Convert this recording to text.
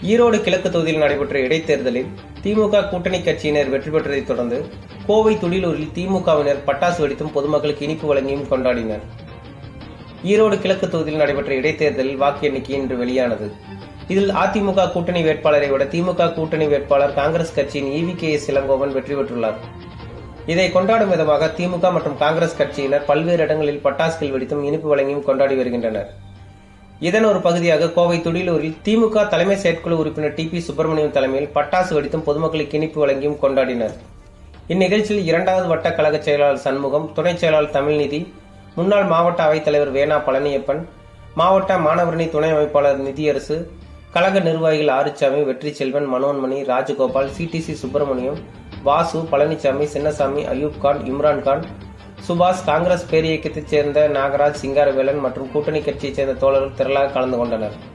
ஈரோடு கிழக்கு தொகுதியில் நடைபெற்ற இடைத்தேர்தலில் திமுக கூட்டணி கட்சியினர் வெற்றி பெற்றதைத் தொடர்ந்து கோவை துடிலூரில் திமுகவினர் பட்டாசு வெடித்தும் பொதுமக்களுக்கு இனிப்பு வழங்கியும் கொண்டாடினர் ஈரோடு கிழக்கு தொகுதியில் நடைபெற்ற இடைத்தேர்தலில் வாக்கு எண்ணிக்கை இன்று வெளியானது இதில் அதிமுக கூட்டணி வேட்பாளரை விட திமுக கூட்டணி வேட்பாளர் காங்கிரஸ் கட்சியின் இவி கே எஸ் இளங்கோவன் வெற்றி பெற்றுள்ளார் இதை கொண்டாடும் விதமாக திமுக மற்றும் காங்கிரஸ் கட்சியினர் பல்வேறு இடங்களில் பட்டாசுகள் வெடித்தும் இனிப்பு வழங்கியும் கொண்டாடி வருகின்றனர் இதன் ஒரு பகுதியாக கோவை துடிலூரில் திமுக தலைமை செயற்குழு உறுப்பினர் டி பி சுப்பிரமணியம் தலைமையில் பட்டாசு வெடித்தும் பொதுமக்களுக்கு இனிப்பு வழங்கியும் கொண்டாடினர் இந்நிகழ்ச்சியில் இரண்டாவது வட்ட கழக செயலாளர் சண்முகம் துணைச் செயலாளர் தமிழ்நிதி முன்னாள் மாவட்ட அவைத்தலைவர் வேணா பழனியப்பன் மாவட்ட மாணவரணி துணை அமைப்பாளர் நிதியரசு கழக நிர்வாகிகள் ஆறுச்சாமி வெற்றி செல்வன் மனோன்மணி ராஜகோபால் சிடிசி சுப்பிரமணியம் வாசு பழனிசாமி சின்னசாமி அயூப் கான் இம்ரான் கான் சுபாஷ் காங்கிரஸ் பேரியக்கத்தைச் சேர்ந்த நாகராஜ் சிங்காரவேலன் மற்றும் கூட்டணி கட்சியைச் சேர்ந்த தோழர்கள் திரளாக கலந்து கொண்டனர்